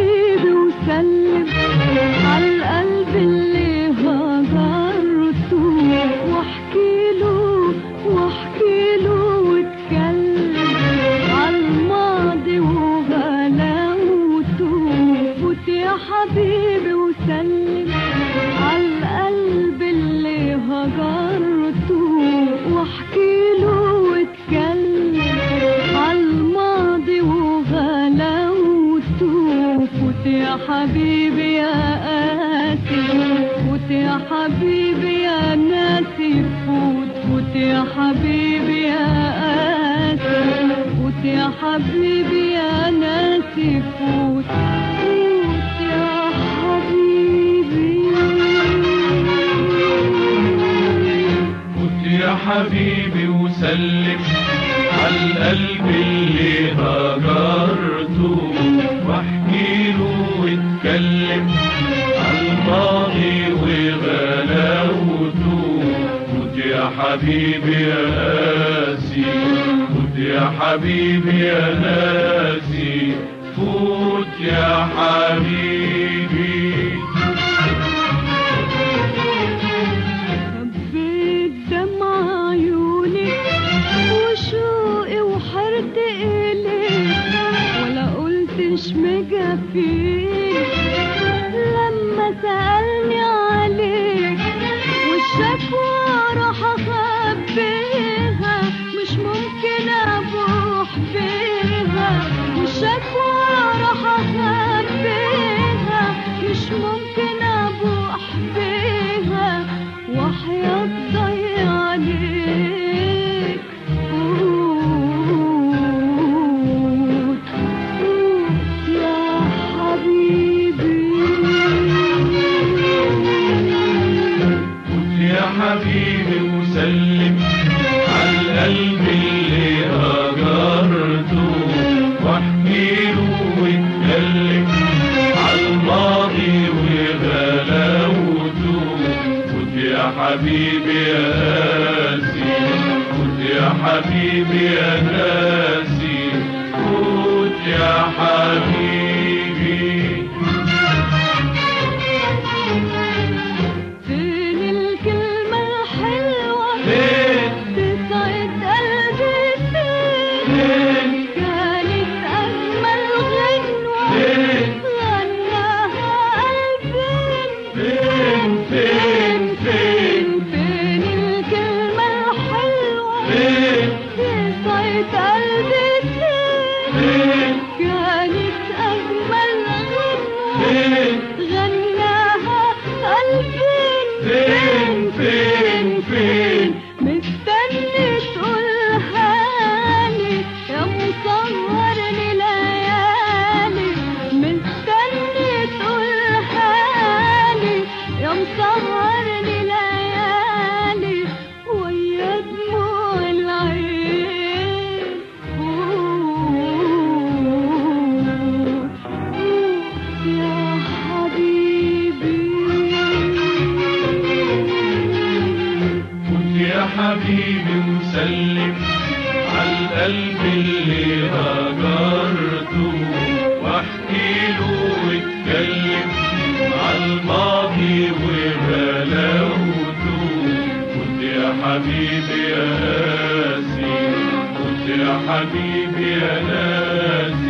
حبيبي وسلم على القلب اللي هجرته واحكي له واحكي له واتكلم على الماضي وغلاوته فوت يا حبيبي وسلم على القلب اللي هجرته واحكي له واتكلم على الماضي وغلاوته فوت يا حبيبي يا قاسي فوت يا حبيبي يا ناسي فوت فوت يا حبيبي يا قاسي فوت يا حبيبي يا ناسي فوت فوت يا حبيبي فوت يا حبيبي وسلم على القلب اللي هجرته واحكي له واتكلم على الماضي وغلاوته فوت يا حبيبي يا ناسي فوت يا حبيبي يا ناسي فوت يا حبيبي حبيت دمع عيوني وشوقي وحرت إليك ولا قلتش مجفيك لما سألني عليك والشكوى راح أخبيها مش ممكن أبوح بيها والشكوى راح أخبيها مش ممكن أبوح بيها وحياة ضيع عليك فوت فوت يا حبيبي فوت يا حبيبي وسلم على القلب اللي هجرته واحكي له واتكلم على الماضي وغلاوته فوت يا حبيبي يا ناسي فوت يا حبيبي يا ناسي فوت يا حبيبي فين الكلمة الحلوة فين تسعد قلبي فين فين كانت أجمل غنوة فين غناها قلبين فين فين فين فين الكلمة الحلوة فين تسعد قلبي فين فين كانت أجمل غنوة فين غناها قلبين فين فين فين مستني تقولها لي يا مصورني ليالي مستني تقولها لي يا مصورني ليالي ويا دموع العين فوت فوت يا حبيبي كنت يا حبيبي وسلم على القلب اللي هجرته واحكي له واتكلم على الماضي وغلاوته كنت يا حبيبي يا ناسي كنت يا حبيبي يا ناسي